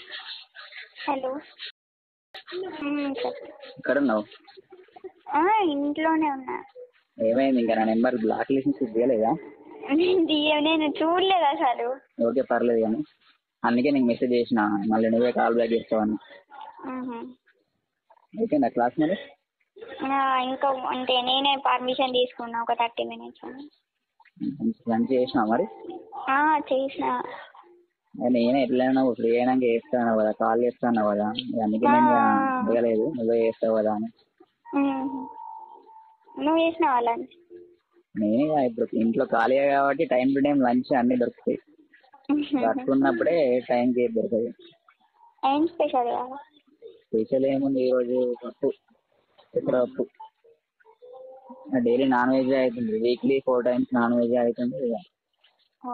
Hello మ్మ్, చెప్పు ఎక్కడ ఉన్నావు ఆ, ఇంట్లోనే ఉన్నా ఏమైంది ఇంకా నా నెంబర్ బ్లాక్ లిస్ట్ తీయలేదా నేను తీయ- నేను చూడలేదు అసలు ఓకే పర్లేదు కానీ అందుకే నీకు మెసేజ్ చేసిన మళ్ళీ నువ్వే కాల్ బ్యాక్ చేస్తావని మ్మ్. అయిపోయిందా క్లాస్ మరి ఆ, ఇంకా అంటే నేనే పర్మిషన్ తీసుకున్నా ఒక థర్టీ మినిట్స్ లంచ్ చేసినావు మరి చేసిన నేనే ఎట్లయినా ఫ్రీ అయినాక చేస్తాను కదా కాల్ చేస్తాను కదా ఇక అందుకే నేను ఇక అడగలేదు నువ్వే చేస్తావు కదా అని మ్మ్. నువ్వు చేసినావా లంచ్ నేనే ఇక ఇప్పుడు ఇంట్లో ఖాళీ కాబట్టి టైం టు టైం లంచ్ అన్నీ దొరుకుతాయి వర్క్ ఉన్నప్పుడే టైంకి ఏది దొరకదు ఏం స్పెషల్ కావాలి స్పెషల్ ఏముంది ఈరోజు పప్పు పెసర పప్పు డైలీ నాన్ వెజ్ అవుతుంది weekly four times non veg అవుతుంది ఇక ఓ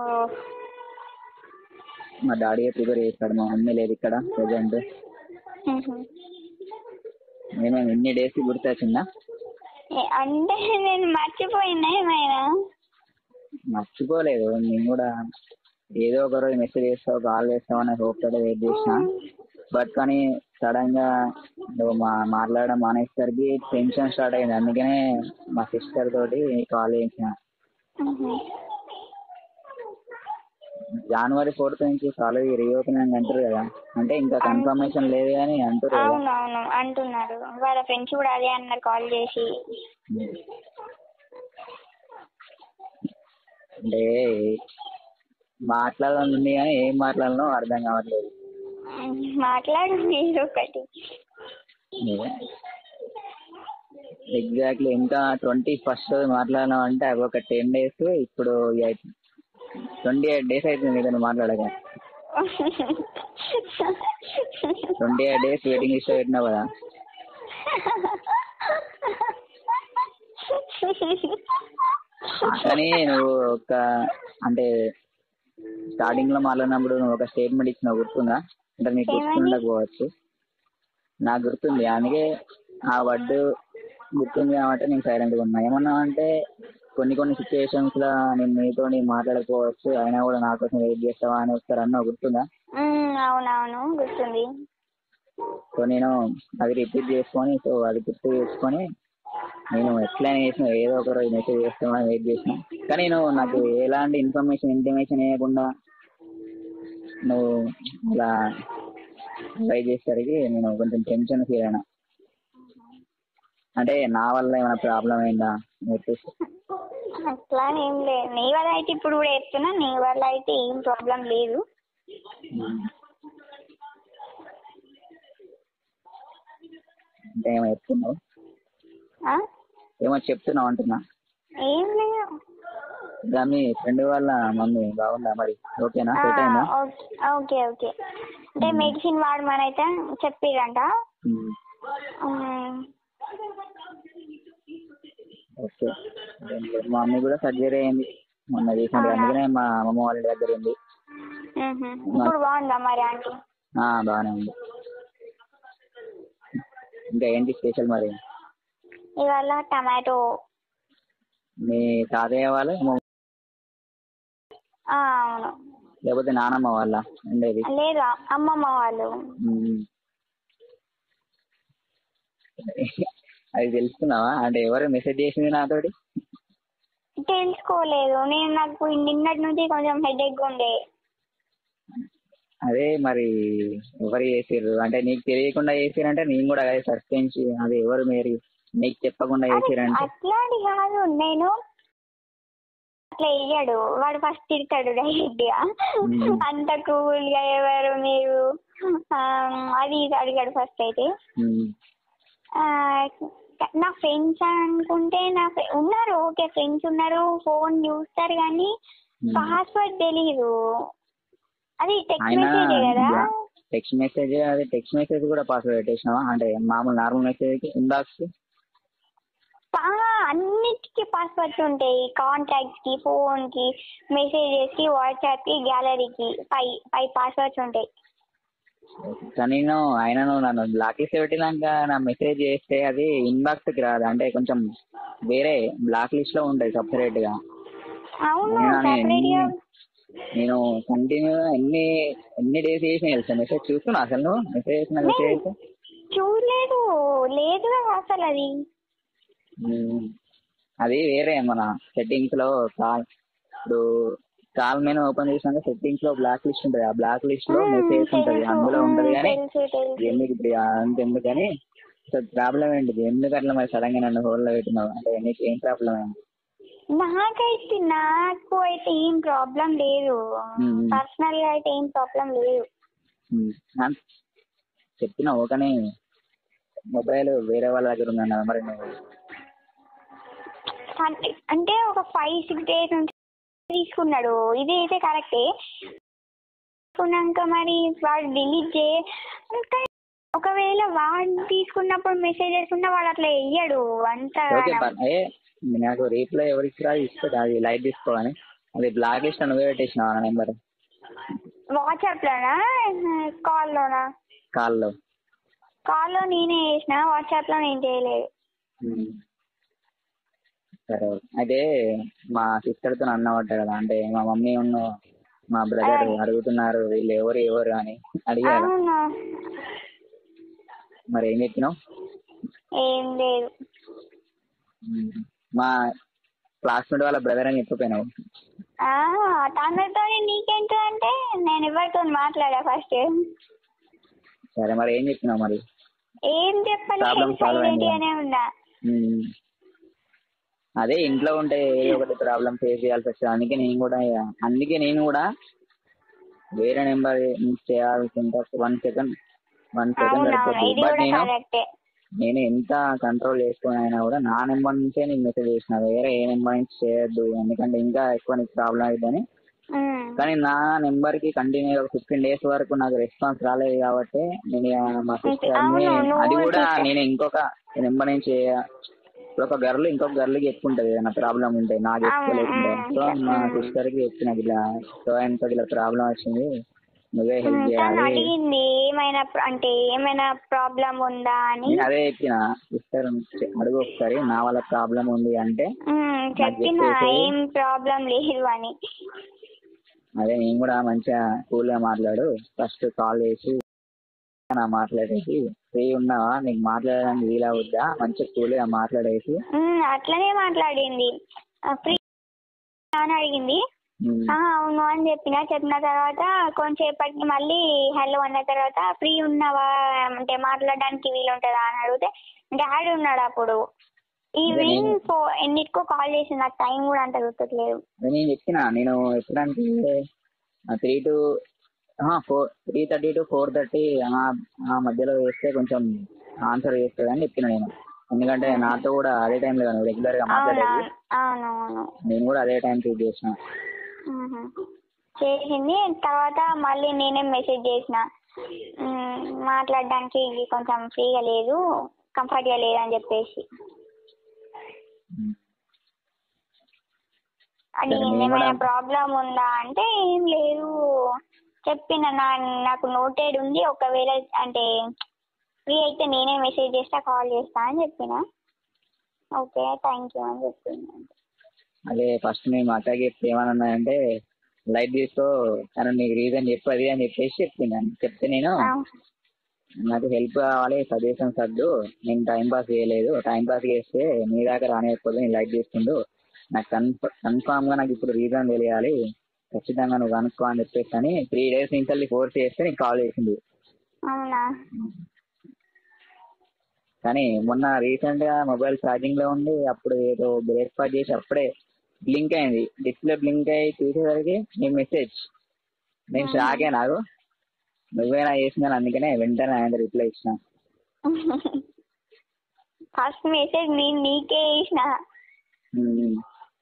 మా డాడీ ప్రిపేర్ చేస్తాడు మా మమ్మీ లేదు ఇక్కడ ప్రజెంట్ మ్మ్. ఏమేమి ఇన్ని డేస్ గుర్తొచ్చిందా ఏ, అంటే నేను మర్చిపోయినా ఏమైనా మర్చిపోలేదు నేను కూడా ఏదో ఒక రోజు మెసేజ్ చేస్తావు కాల్ చేస్తావు అని హోప్ తోటి వెయిట్ చేసిన బట్ కానీ సడన్ గా నువ్వు మా మాట్లాడడం మానేసరికి టెన్షన్ స్టార్ట్ అయింది అందుకనే మా సిస్టర్ తోటి కాల్ చేసిన మ్మ్. జనవరి ఫోర్త్ నుంచి కాలేజ్ రీఓపెనింగ్ అంటారు కదా అంటే ఇంకా కన్ఫర్మేషన్ లేదు కానీ అంటారు కదా అవునవును అంటున్నారు వాళ్ళ ఫ్రెండ్స్ కూడా అదే అన్నారు కాల్ చేసి అంటే మాట్లాడాలని ఉంది కానీ ఏం మాట్లాడాలో అర్థం కావట్లేదు మ్మ్. మాట్లాడు మీరు ఒకటి ఎగ్జాక్ట్లీ ఇంకా ట్వంటీ ఫస్ట్ మాట్లాడినాం అంటే అవి ఒక టెన్ డేస్ ఇప్పుడు ట్వంటీ ఎయిట్ డేస్ అవుతుంది నీతో మాట్లాడక twenty eight days waiting list పెట్టినావు కదా కానీ నువ్వు ఒక అంటే స్టార్టింగ్ లో మాట్లాడినప్పుడు నువ్వు ఒక స్టేట్మెంట్ ఇచ్చినావు గుర్తుందా అంటే నీకు ఏమని? గుర్తుండకపోవచ్చు నాకు గుర్తుంది అందుకే ఆ వర్డ్ గుర్తుంది కాబట్టి నేను సైలెంట్ గా ఉన్నా ఏమన్నా అంటే కొన్ని కొన్ని సిచ్యువేషన్స్ లో నేను నీతో మాట్లాడకపోవచ్చు అయినా కూడా నా కోసం వెయిట్ చేస్తావా అని ఒకసారి అన్నావు గుర్తుందా మ్మ్, అవునవును గుర్తుంది సో నేను అది రిపీట్ చేసుకొని సో అది గుర్తు చేసుకొని నేను ఎట్లయినా చేసిన ఏదో ఒక రోజు మెసేజ్ చేస్తామని వెయిట్ చేసిన కానీ నువ్వు నాకు ఎలాంటి ఇన్ఫర్మేషన్ ఇంటిమేషన్ ఇవ్వకుండా నువ్వు ఇలా ట్రై చేసేసరికి నేను కొంచెం టెన్షన్ ఫీల్ అయినా అంటే నా వల్ల ఏమైనా ప్రాబ్లం అయిందా అని చెప్పేసి అట్లా అని ఏం లేదు నీ వల్ల అయితే ఇప్పుడు కూడా చెప్తున్నా నీ వల్ల అయితే ఏం ప్రాబ్లం లేదు అంటే ఏమో చెప్తున్నావు ఆ? ఏమో చెప్తున్నావు అంటున్నా ఏం లేదు ఇంకా మీ ఫ్రెండ్ వాళ్ళ మమ్మీ బాగుందా మరి ఓకేనా ఆ, సెట్ అయిందా ఓకే ఓకే ఓకే అంటే మెడిసిన్ వాడమని అయితే చెప్పిరంట ఉమ్. మ్మ్. ఓకే ఏం లేదు. మా మమ్మీ కూడా సర్జరీ అయింది మొన్న రీసెంట్ గా అందుకనే మా అమ్మమ్మ వాళ్ళ దగ్గర ఉంది మ్మ్. ఇప్పుడు బాగుందా మరి ఆంటీ ఆ, బాగానే ఉంది ఇంకా ఏంటి స్పెషల్ మరి ఇవాళ టమాటో మీ తాతయ్య వాళ్ళ అమ్మమ్మ ఆ, అవును లేకపోతే నానమ్మ వాళ్ళ ఉండేది లేదు అమ్మమ్మ వాళ్ళు ఉమ్. అది తెలుసుకున్నావా అంటే ఎవరు మెసేజ్ చేసింది నాతోటి తెలుసుకోలేదు నేను నాకు నిన్నటి నుంచి కొంచెం హెడేక్ ఉండే అదే మరి ఎవరు చేసిర్రు అంటే నీకు తెలియకుండా చేసిరంటే నేను కూడా అదే సస్పెన్స్ అది ఎవరు మీరు నీకు చెప్పకుండా అది చేసిరంటే అట్లా అని కాదు నేను అట్లా వేయడు వాడు ఫస్ట్ తిడతాడు డైరెక్ట్ గా మ్మ్. అంత కూల్ గా ఎవరు మీరు ఆ, అది ఇది అడిగాడు ఫస్ట్ అయితే ఉమ్. ఆ, నా ఫ్రెండ్స్ అనుకుంటే నా ఫ్రె- ఉన్నారు ఓకే ఫ్రెండ్స్ ఉన్నారు ఫోన్ చూస్తారు కానీ మ్మ్. పాస్వర్డ్ తెలీదు అది టెక్స్ట్ ఆయన మెసేజ్ కదా టెక్స్ట్ మెసేజ్ అది టెక్స్ట్ మెసేజ్ కూడా పాస్వర్డ్ పెట్టేసినావా అంటే మామూలు నార్మల్ మెసేజ్ ఇన్బాక్స్ ఆ, అన్నిటికీ పాస్వర్డ్స్ ఉంటాయి కాంటాక్ట్స్ కి ఫోన్ కి మెసేజెస్ కి వాట్సాప్ కి గ్యాలరీకి ఫైవ్ ఫైవ్ పాస్వర్డ్స్ ఉంటాయి కానీ నేను ఆయనను నన్ను బ్లాక్ లిస్ట్ పెట్టినాక నా మెసేజ్ చేస్తే అది ఇన్బాక్స్ కి రాదు అంటే కొంచెం వేరే బ్లాక్ లిస్ట్ లో ఉంటుంది సపరేట్ గా అవును అయినా నేను separate గా ఎన్ని నేను కంటిన్యూ ఎన్ని ఎన్ని డేస్ చేసిన తెలుసా మెసేజ్ చూస్తున్నా అసలు నువ్వు మెసేజ్ చేసిన మెసేజ్ చూడలేదు లేదు కదా అసలు అది ఉమ్. అది వేరే మన సెట్టింగ్స్ లో కాల్ ఇప్పుడు కాల్ మెనూ ఓపెన్ చేసినాక సెట్టింగ్స్ లో బ్లాక్ లిస్ట్ ఉంటుంది ఆ బ్లాక్ లిస్ట్ లో మ్మ్, మెసేజ్ ఉంటుంది తెలుసు. అందులో ఉంటది కానీ తెలుసు తెలుసు ఎందుకు ఇప్పుడు అంత ఎందుకని ప్రాబ్లం ఏంటిది ఎందుకు అట్లా మరి సడన్ గా నన్ను హోల్డ్ లో పెట్టినావు అంటే నీకు ఏం ప్రాబ్లం ఏంటి నాకైతే నాకు అయితే ఏం ప్రాబ్లం లేదు మ్మ్. పర్సనల్ గా అయితే ఏం ప్రాబ్లం లేదు ఉమ్. అన్- చెప్పినావు కానీ మొబైల్ వేరే వాళ్ళ దగ్గర ఉందన్న మరి నువ్వు అంటే- అంటే ఒక ఫైవ్ సిక్స్ డేస్ నుంచి తీసుకున్నాడు ఇది అయితే కరెక్టే తీసుకున్నాక మరి వాడు డిలీట్ చే ఇంకా ఒకవేళ వాడు తీసుకున్నప్పుడు మెసేజెస్ ఉన్నా వాడు అట్లా వెయ్యడు అంత ఓకే పర్- ఏ నాకు రీప్లై ఎవరికి రా ఇస్తుంది అది లైట్ తీసుకోవాలి అది బ్లాక్ లిస్ట్ నువ్వే పెట్టేసినావు నా నెంబర్ వాట్సాప్ లోనా కాల్ లోనా కాల్లో కాల్ లో నేనే చేసిన వాట్సాప్ లో నేను చేయలేదు ఉమ్. సరే అయితే మా సిస్టర్ తో అన్నమాట కదా అంటే మా మమ్మీ ఉన్న మా బ్రదర్ అడుగుతున్నారు వీళ్ళు ఎవరు ఎవరు అని అడిగారు అవునా మరి ఏం చెప్పినావు ఏం లేదు ఉమ్. మా క్లాస్మేట్ వాళ్ళ బ్రదర్ అని చెప్పిపోయినావు ఆ, తనతో నీకేంటి అంటే నేను ఎవరితో మాట్లాడా ఫస్ట్ సరే మరి ఏం చెప్పినావు మరి ఏం చెప్పలేదు Problem solve సైలెంట్ అయిందా? గానే ఉన్నా ఉమ్. అదే ఇంట్లో ఉంటే ఏదో ఒకటి ప్రాబ్లం ఫేస్ చేయాల్సి వస్తుంది అందుకే నేను కూడా అందుకే నేను కూడా వేరే నెంబర్ చేయాల్సి వన్ సెకండ్ వన్ సెకండ్ అవునవును సరిపోతుంది ఇది బట్ కూడా నేను కరెక్టే నేను ఎంత కంట్రోల్ చేసుకుని అయినా కూడా నా నెంబర్ నుంచే నీకు మెసేజ్ చేసిన వేరే ఏ నెంబర్ నుంచి చేయొద్దు ఎందుకంటే ఇంకా ఎక్కువ నీకు ప్రాబ్లం అవుతుందని ఉమ్. కానీ నా నెంబర్ కి కంటిన్యూ ఫిఫ్టీన్ డేస్ వరకు నాకు రెస్పాన్స్ రాలేదు కాబట్టి నేను ఇక మా సిస్టర్ అవును, నువ్వు అది కూడా sister. నేను ఇంకొక నెంబర్ నుంచి ఇప్పుడు ఒక గర్ల్ ఇంకొక గర్ల్ చెప్పుకుంటది ఏదైనా ప్రాబ్లం ఉంటే నాకు చెప్పుకోలేకుంటే అవును, సో మా అవును. సిస్టర్ కి చెప్పిన ఇలా సో ఎంత ఇలా ప్రాబ్లం వచ్చింది నువ్వే హెల్ప్ ఉమ్, తను చేయాలి అడిగింది ఏమైనా ప్ర- అంటే ఏమైనా ప్రాబ్లం ఉందా అని నేను అదే చెప్పిన సిస్టర్ అడుగు ఒకసారి నా వల్ల ప్రాబ్లం ఉంది అంటే ఉమ్, చెప్పిన చెప్పేసి- ఏం ప్రాబ్లం లేదు అని అదే నేను కూడా మంచిగా కూల్ గా మాట్లాడు ఫస్ట్ కాల్ చేసి నా మాట్లాడేసి ఫ్రీ ఉన్నావా నీకు మాట్లాడడానికి వీలవుద్దా మంచిగా కూల్ గా మాట్లాడేసి ఉమ్, అట్లనే మాట్లాడింది ఫ్రీ అని అడిగింది ఉమ్, ఆ, అవును అని చెప్పిన చెప్పిన తర్వాత కొంచెంసేపటికి మళ్ళీ హలో అన్న తర్వాత ఫ్రీ ఉన్నావా అంటే మాట్లాడడానికి వీలు ఉంటుందా అని అడిగితే డాడీ ఉన్నాడు అప్పుడు ఈవినింగ్ ఫో ఎన్నిటికో కాల్ చేసి నాకు టైం కూడా అంత గుర్తులేదు అదే నేను చెప్పిన నేను ఎప్పుడంటే three to four three thirty to four thirty ఆ మధ్యలో వేస్తే కొంచెం ఆన్సర్ చేస్తుంది అని చెప్పిన నేను ఎందుకంటే నాతో కూడా అదే టైంలో కదా రెగ్యులర్ గా మాట్లాడేది అవునవును అవునవును నేను కూడా అదే టైం చూస్ చేసిన మ్మ్. చేసింది తర్వాత మళ్ళీ నేనే మెసేజ్ చేసిన మ్మ్, మాట్లాడడానికి కొంచెం ఫ్రీగా లేదు కంఫర్ట్గా లేదు అని చెప్పేసి ఉమ్. అది సరే, నేను ఏమైనా కూడా- ప్రాబ్లం ఉందా అంటే ఏం లేదు చెప్పిన నా నాకు నోటెడ్ ఉంది ఒకవేళ అంటే ఫ్రీ అయితే నేనే మెసేజ్ చేస్తా కాల్ చేస్తా అని చెప్పిన ఓకే థ్యాంక్ యూ అని చెప్పింది అదే ఫస్ట్ మేము అక్కకి చెప్తే ఏమన్నానంటే లైట్ తీసుకో తను నీకు రీజన్ చెప్పది అని చెప్పేసి చెప్పింది చెప్తే నేను ఆ, నాకు హెల్ప్ కావాలి సజెషన్స్ వద్దు నేను టైం పాస్ చేయలేదు టైం పాస్ చేస్తే నీ దాకా రానియకపోతే నేను లైట్ తీసుకుంటూ నాకు కన్ఫ కన్ఫామ్ గా నాకు ఇప్పుడు రీజన్ తెలియాలి ఖచ్చితంగా నువ్వు కనుక్కో అని చెప్పేసి అని త్రీ డేస్ నుంచి ఫోర్స్ చేస్తే నీకు కాల్ చేసింది అవునా కానీ మొన్న రీసెంట్ గా మొబైల్ ఛార్జింగ్ లో ఉండి అప్పుడు ఏదో బ్రేక్ఫాస్ట్ చేసి అప్పుడే బ్లింక్ అయింది డిస్ప్లే బ్లింక్ అయ్యి చూసేసరికి నీ మెసేజ్ నేను షాకే నాకు నువ్వేనా చేసినా అందుకనే వెంటనే ఆయన రిప్లై ఇచ్చిన ఫస్ట్ మెసేజ్ నేను నీకే చేసిన ఉమ్.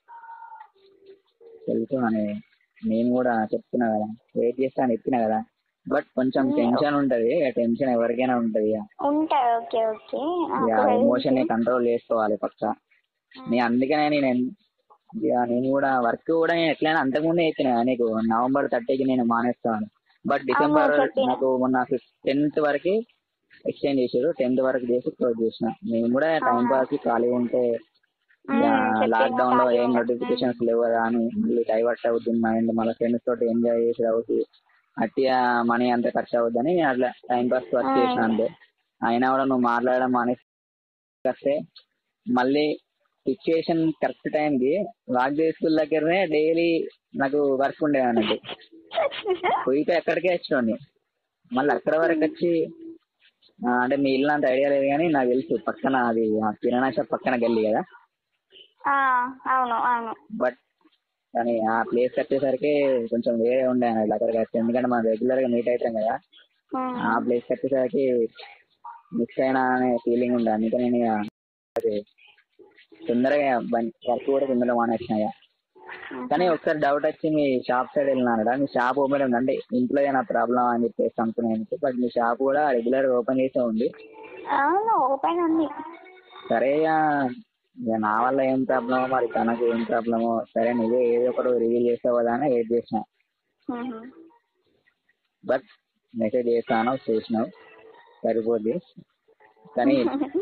తెలుసు అని నేను కూడా చెప్తున్నా కదా వెయిట్ చేస్తాను చెప్పినా కదా బట్ కొంచెం టెన్షన్ ఉంటది ఆ టెన్షన్ ఎవరికైనా ఉంటది ఇక. ఉంటాయి ఓకే ఓకే ఇక ఎమోషన్ ని కంట్రోల్ చేసుకోవాలి పక్క నేను అందుకనే నేను ఎన్- ఇక నేను కూడా వర్క్ కూడా నేను ఎట్లయినా అంతకుముందే చెప్పిన కదా నీకు నవంబర్ థర్టీకి నేను మానేస్తాను బట్ డిసెంబర్ చెప్పిన. నాకు మొన్న టెన్త్ వరకు ఎక్స్టెండ్ చేసారు టెన్త్ వరకు చేసి క్లోజ్ చేసిన నేను కూడా టైం పాస్ ఖాళీ ఉంటే మ్మ్, చెప్పిండు లాక్డౌన్ లో ఖాళీ ఏం ఉండ. నోటిఫికేషన్స్ లేవు కదా అని మళ్ళీ డైవర్ట్ అవుతుంది మైండ్ మళ్ళీ ఫ్రెండ్స్ తోటి ఎంజాయ్ చేసి అవుతుంది అట్టిగా మనీ అంతా ఖర్చు అవుద్దని నేను అట్లా టైం పాస్ వర్క్ మ్మ్. చేసిన అంతే అయినా కూడా నువ్వు మాట్లాడడం మానేసి వస్తే మళ్ళీ సిచ్యుయేషన్ కరెక్ట్ టైంకి వాగ్దే స్కూల్ దగ్గరనే డైలీ నాకు వర్క్ ఉండేది అన్నట్టు పోయితే ఎక్కడికే వచ్చేవాడిని మళ్ళీ అక్కడ వరకు వచ్చి ఆ, అంటే మీ ఇల్లు అంత ఐడియా లేదు కానీ నాకు తెలుసు పక్కన అది ఆ కిరాణా షాప్ పక్కన గల్లీ కదా ఆ, అవును అవును బట్ కానీ ఆ ప్లేస్ వచ్చేసరికి కొంచెం వేరే ఉండే అన్నట్టు అక్కడికి వచ్చి ఎందుకంటే మనం రెగ్యులర్ గా మీట్ అవుతాం కదా మ్మ్. ఆ ప్లేస్ వచ్చేసరికి మిస్ అయినా అనే ఫీలింగ్ ఉండే అందుకే నేను ఇక అది తొందరగా వర్క్ కూడా తొందరగా మానేసిన ఇక. కానీ ఒకసారి డౌట్ వచ్చి మీ షాప్ సైడ్ వెళ్ళినాడు మీ షాప్ ఓపెన్ ఉంది అంటే ఇంట్లో ఏమైనా ప్రాబ్లం అని చెప్పేసి అనుకున్నాను బట్ మీ షాప్ కూడా రెగ్యులర్ ఓపెన్ చేసే ఉంది అవును ఓపెన్ ఉంది సరే ఇక ఇక నా వల్ల ఏం ప్రాబ్లమో మరి తనకు ఏం ప్రాబ్లమో సరే నువ్వే ఏదో ఒకటి రివీల్ చేస్తావు కదా అని వెయిట్ చేసిన మ్మ్. బట్ మెసేజ్ చేస్తాను చేసినావు సరిపోద్ది కానీ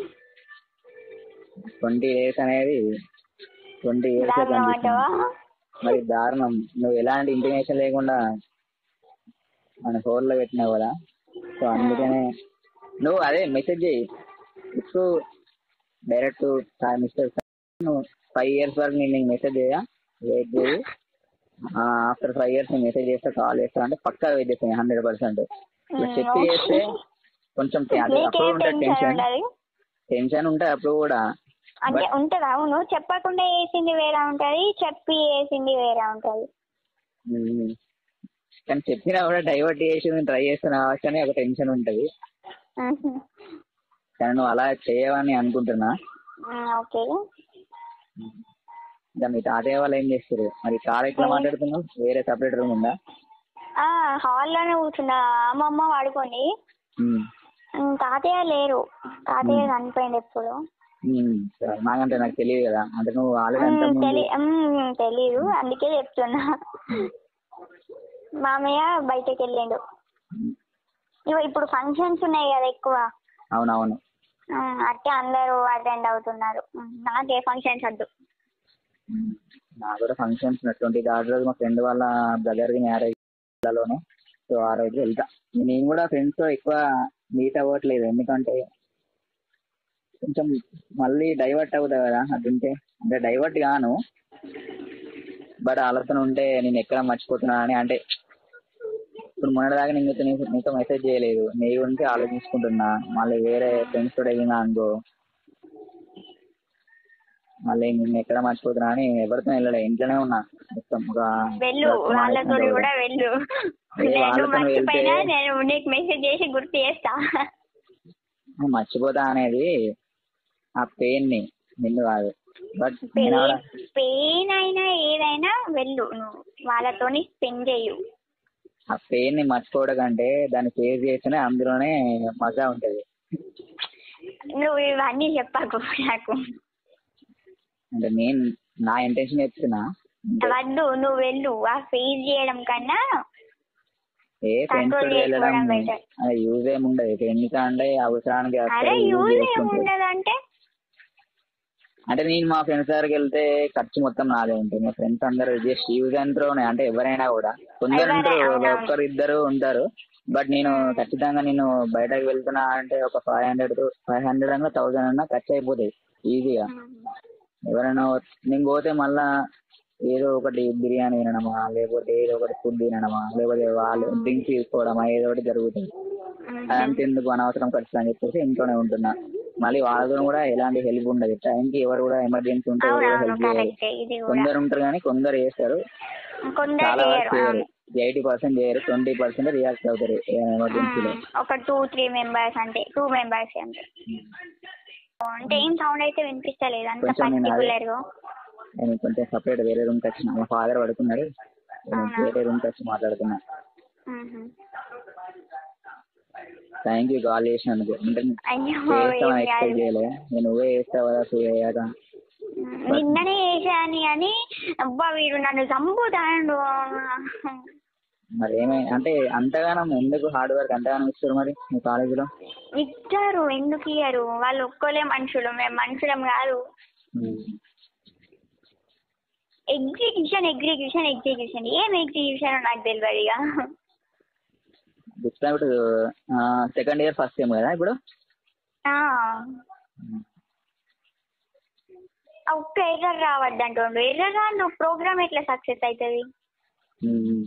ట్వంటీ డేస్ అనేది ట్వంటీ ఇయర్స్ దారుణం అంటావా మరి దారుణం నువ్వు ఎలాంటి ఇంటిమేషన్ లేకుండా మన ఫోన్లో పెట్టినావు కదా సో అందుకనే నువ్వు అదే మెసేజ్ చేయి ఇప్పుడు డైరెక్ట్ మిస్టర్ నువ్వు ఫైవ్ ఇయర్స్ వరకు నేను నీకు మెసేజ్ చేయా వెయిట్ చేయి ఆఫ్టర్ ఫైవ్ ఇయర్స్ నేను మెసేజ్ చేస్తా కాల్ చేస్తా అంటే పక్కా వెయిట్ చేస్తాను హండ్రెడ్ పర్సెంట్ ఇట్లా చెప్పి ఓకే. చేస్తే కొంచెం te- అదే అప్పుడు నీకేం ఉంటుంది టెన్షన్ టెన్షన్ ఉండదు టెన్షన్ ఉంటుంది అప్పుడు కూడా అంటే But- ఉంటది అవును చెప్పకుండా వేసింది వేరే ఉంటది చెప్పి వేసింది వేరే ఉంటది ఉమ్. కానీ చెప్పినా కూడా డైవర్ట్ చేసి నేను ట్రై చేస్తున్నా అని ఒక టెన్షన్ ఉంటుంది మ్మ్. కానీ నువ్వు అలా చేయవని అనుకుంటున్నా మ్మ్, ఓకే ఇంకా మీ తాతయ్య వాళ్ళు ఏం చేస్తారు మరి కార్ ఎట్లా ఏం- మాట్లాడుతున్నావు వేరే సపరేట్ రూమ్ ఉందా ఆ హాల్లోనే కూర్చున్నా అమ్మమ్మ పడుకొని ఉమ్. మ్మ్, తాతయ్య లేరు తాతయ్య చనిపోయింది ఎప్పుడు ఉమ్. సరే, నాకంటే నాకు తెలియదు కదా అంటే నువ్వు ఆల్రెడీ అంత మ్మ్, ముందు తెలి మ్మ్, తెలీదు అందుకే చెప్తున్నా మామయ్య బయటకు వెళ్ళిండు ఇగో ఇప్పుడు ఫంక్షన్స్ ఉన్నాయి కదా ఎక్కువ అవునవును మ్మ్, అట్టే అందరూ అటెండ్ అవుతున్నారు మ్మ్, నాకే ఫంక్షన్స్ వద్దు ఉమ్. నాకు కూడా ఫంక్షన్స్ ట్వంటీ థర్డ్ రోజు మా ఫ్రెండ్ వాళ్ళ బ్రదర్ది మ్యారేజ్ లోనే సో ఆ రోజు వెళ్తా నేను కూడా ఫ్రెండ్స్ తో ఎక్కువ మీట్ అవ్వట్లేదు ఎందుకంటే కొంచెం మళ్ళీ డైవర్ట్ అవుతా కదా అటుంటే అంటే డైవర్ట్ గాను బట్ ఆలోచన ఉంటే నేను ఎక్కడ మర్చిపోతున్నా అని అంటే ఇప్పుడు మొన్నటిదాకా నేను నీతో నీతో- నీతో మెసేజ్ చేయలేదు నీ గురించి ఆలోచించుకుంటున్నా మళ్ళీ వేరే ఫ్రెండ్స్ తోటి వెళ్ళినా అనుకో మళ్ళీ నేను ఎక్కడ మర్చిపోతున్నా అని ఎవరితో వెళ్ళలే ఇంట్లోనే ఉన్నా మొత్తం ఒక వెళ్ళు ఒక వాళ్ళతో మానేసినట్టు కూడా వెళ్ళు ఏ నేను వాళ్ళతోని మర్చిపోయినా వెళ్తే- నేను నీకు మెసేజ్ చేసి గుర్తు చేస్తా నువ్వు మర్చిపోతా అనేది ఆ పెయిన్ ని నిన్ను కాదు బట్ పెయిన్ పెయిన్ అయినా ఏదైనా వెళ్ళు నువ్వు వాళ్ళతోని స్పెండ్ చేయు ఆ పెయిన్ ని మర్చిపోవడం కంటే దాన్ని ఫేస్ చేస్తేనే అందులోనే మజా ఉంటది నువ్వు ఇవన్నీ చెప్పకు నాకు అంటే నేను నా ఇంటెన్షన్ చెప్తున్నా అంటే వద్దు నువ్వు వెళ్ళు ఆ ఫేస్ చేయడం కన్నా ఏ ఫ్రెండ్స్ Control తోటి వెళ్ళడం చేసుకోవడం better. అది యూజ్ ఏముండదు ఎందుకంటే అవసరానికి అరే వస్తారు, use యూజ్ చేసుకుంటారు. ఏముండదంటే అంటే నేను మా ఫ్రెండ్స్ దగ్గరికి వెళ్తే ఖర్చు మొత్తం నాదే ఉంటుంది మా ఫ్రెండ్స్ అందరూ జస్ట్ యూజ్ అండ్ త్రోనే అంటే ఎవరైనా కూడా కొందరు ఎవరైనా, ఉంటారు అవునవును. ఒక్కరు ఇద్దరు ఉంటారు బట్ నేను ఖచ్చితంగా నేను బయటకు వెళ్తున్నా అంటే ఒక ఫైవ్ హండ్రెడ్ ఫైవ్ హండ్రెడ్ అన్నా థౌసండ్ అన్నా ఖర్చు అయిపోతాయి ఈజీగా ఎవరైనా నేను పోతే మళ్ళా ఏదో ఒకటి బిర్యానీ తినడమా లేకపోతే ఏదో ఒకటి ఫుడ్ తినడమా లేకపోతే వాళ్ళు డ్రింక్స్ తీసుకోవడమా ఏదో ఒకటి జరుగుతుంది అదంతా ఎందుకు అనవసరం ఖర్చు అని చెప్పేసి ఇంట్లోనే ఉంటున్నా మళ్ళీ వాళ్ళతో కూడా ఎలాంటి హెల్ప్ ఉండదు టైంకి ఎవరు కూడా ఎమర్జెన్సీ ఉంటే ఎవరు అవునవును హెల్ప్ చేయరు కరెక్ట్ ఇది కూడా కొందరు ఉంటారు కానీ కొందరు చేస్తారు కొందరు చాలా వరకు చేయరు చేయరు అవును. ఎయిటీ పర్సెంట్ చేయరు ట్వంటీ పర్సెంట్ రియాక్ట్ అవుతారు ఎమర్జెన్సీలో మ్మ్. ఒక టూ త్రీ మెంబర్స్ అంటే టూ మెంబర్స్ అంతే అంటే ఏం సౌండ్ అయితే వినిపిస్తలేదు అంత కొంచెం నేను అదే- పర్టికులర్ గా నేను కొంచెం సపరేట్ వేరే రూమ్కి వచ్చిన మా ఫాదర్ పడుకున్నాడు నేను అవునా? వేరే రూమ్కి వచ్చి మాట్లాడుతున్నా మ్మ్. థ్యాంక్ యూ కాల్ చేసినందుకు అంటే అయ్యో చేస్తామని ఏం ఎక్స్పెక్ట్ కాదు. చేయలే నేను నువ్వే చేస్తావు కదా ఫ్రీ అయ్యాక మ్మ్. నిన్ననే చేశాను అని అబ్బా వీడు నన్ను చంపుతాడు మరి ఏమై అంటే అంతగానం ఎందుకు హార్డ్ వర్క్ అంతగానం ఇస్తారు మరి మీ కాలేజీలో ఇచ్చారు ఎందుకు ఇయ్యరు వాళ్ళు ఒక్కలే మనుషులు మేము మనుషులం కాదు ఎగ్జిక్యూషన్ ఎగ్జిక్యూషన్ ఎగ్జిక్యూషన్ ఏం ఎగ్జిక్యూషన్ నాకు తెలియదు ఇక బుక్స్ ఇప్పుడు సెకండ్ ఇయర్ ఫస్ట్ టైం కదా ఇప్పుడు ఆ. ఆ ఒక్క ఎర్రర్ రావద్దు అంటుండు ఎర్రర్ రాను ప్రోగ్రామ్ ఎట్లా సక్సెస్ అవుతుంది ఉమ్.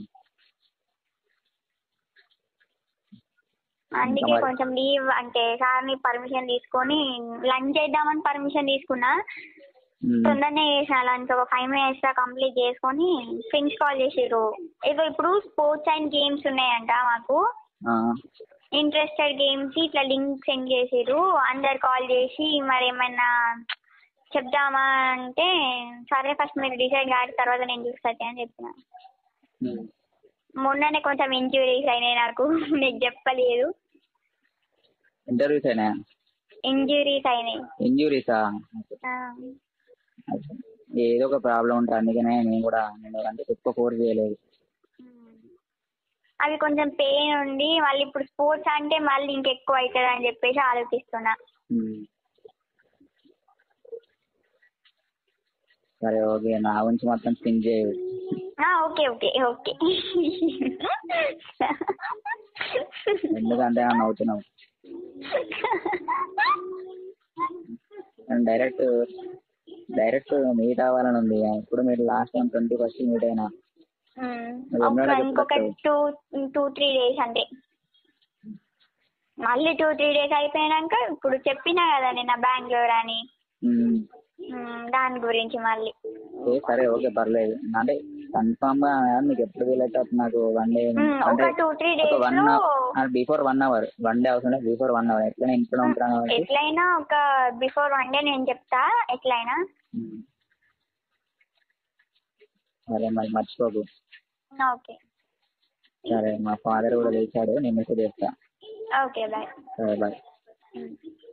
అందుకే మరి- కొంచెం లీవ్ అంటే సార్ని పర్మిషన్ తీసుకొని లంచ్ చేద్దామని పర్మిషన్ తీసుకున్నా ఉమ్. తొందరనే చేసిన లంచ్ ఒక ఫైవ్ మినిట్స్ లా కంప్లీట్ చేసుకొని ఫ్రెండ్స్ కాల్ చేసిర్రు ఏదో ఇప్పుడు స్పోర్ట్స్ అండ్ గేమ్స్ ఉన్నాయంట మాకు ఆ. ఇంట్రెస్టెడ్ గేమ్స్ ఇట్లా లింక్ సెండ్ చేసిర్రు అందరు కాల్ చేసి మరి ఏమైనా చెప్దామా అంటే సరే ఫస్ట్ మీరు డిసైడ్ కాదు తర్వాత నేను చూస్తాను అని చెప్పిన ఉమ్. మొన్ననే కొంచెం ఇంజురీస్ అయినాయి నాకు నీకు చెప్పలేదు ఇంటర్వ్యూస్ అయినాయా ఇంజురీస్ అయినాయి ఇంజురీసా ఆ. ఏదో ఒక ప్రాబ్లం ఉంటుంది అందుకనే నేను కూడా నేను అంటే ఎక్కువ ఫోర్స్ చేయలేదు అవి కొంచెం పెయిన్ ఉండి మళ్ళీ ఇప్పుడు స్పోర్ట్స్ అంటే మళ్ళీ ఇంకెక్కువ అవుతుంది అని చెప్పేసి ఆలోచిస్తున్నా ఉమ్. సరే ఓకే నా గురించి మొత్తం థింక్ చేయు ఆ, ఓకే ఓకే ఓకే ఎందుకంటే నన్ను అవుతున్నావు డైరెక్ట్ డైరెక్ట్ మీట్ అవ్వాలని ఉంది ఇప్పుడు మీరు last time twenty first meet అయినా ఉమ్, మరి ఒక ఎన్నడూ ఇంకొక టూ టూ త్రీ డేస్ అంతే మళ్ళీ టూ త్రీ డేస్ అయిపోయినాక ఇప్పుడు చెప్పినా కదా నిన్న బెంగళూరు అని ఉమ్. ఉమ్, దాని గురించి మళ్ళీ ఏ సరే ఓకే పర్లేదు అంటే కన్ఫామ్ గా మీకు ఎప్పుడు వీలైతే అప్పుడు నాకు వన్ డే ఉమ్, అంటే ఒక టూ త్రీ ఒక డేస్ వన్ లో before one hour one day అవసరం లేదు బిఫోర్ వన్ అవర్ ఎట్లా ఇంట్లో ఉంటాను కాబట్టి ఎట్లయినా ఒక బిఫోర్ వన్ డే నేను చెప్తా ఎట్లయినా ఉమ్. సరే మరి మర్చిపోకు ఓకే సరే మా ఫాదర్ కూడా లేచాడు నేను మెసేజ్ చేస్తా ఓకే బాయ్ సరే బాయ్ ఉమ్.